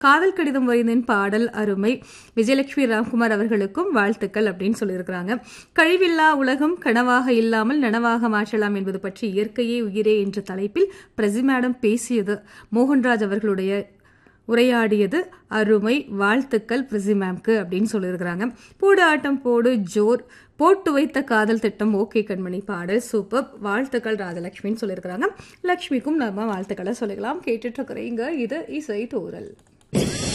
காதல் கடிதம் வரைந்தேன் பாடல் அருமை விஜயலட்சுமி ராம்குமார் அவர்களுக்கும் வாழ்த்துக்கள் அப்படின்னு சொல்லியிருக்கிறாங்க கழிவில்லா உலகம் கனவாக இல்லாமல் நனவாக மாற்றலாம் என்பது பற்றி இயற்கையே உயிரே என்ற தலைப்பில் பிரசி மேடம் பேசியது மோகன்ராஜ் அவர்களுடைய உரையாடியது அருமை வாழ்த்துக்கள் பிரிசி மேம்க்கு அப்படின்னு சொல்லியிருக்கிறாங்க போடு ஆட்டம் போடு ஜோர் போட்டு வைத்த காதல் திட்டம் ஓகே கண்மணி பாடல் சூப்பர் வாழ்த்துக்கள் ராஜலட்சுமின்னு சொல்லியிருக்கிறாங்க லக்ஷ்மிக்கும் நம்ம வாழ்த்துக்களை சொல்லிக்கலாம் கேட்டுட்டு இருக்கிறீங்க இது இசை தூரல்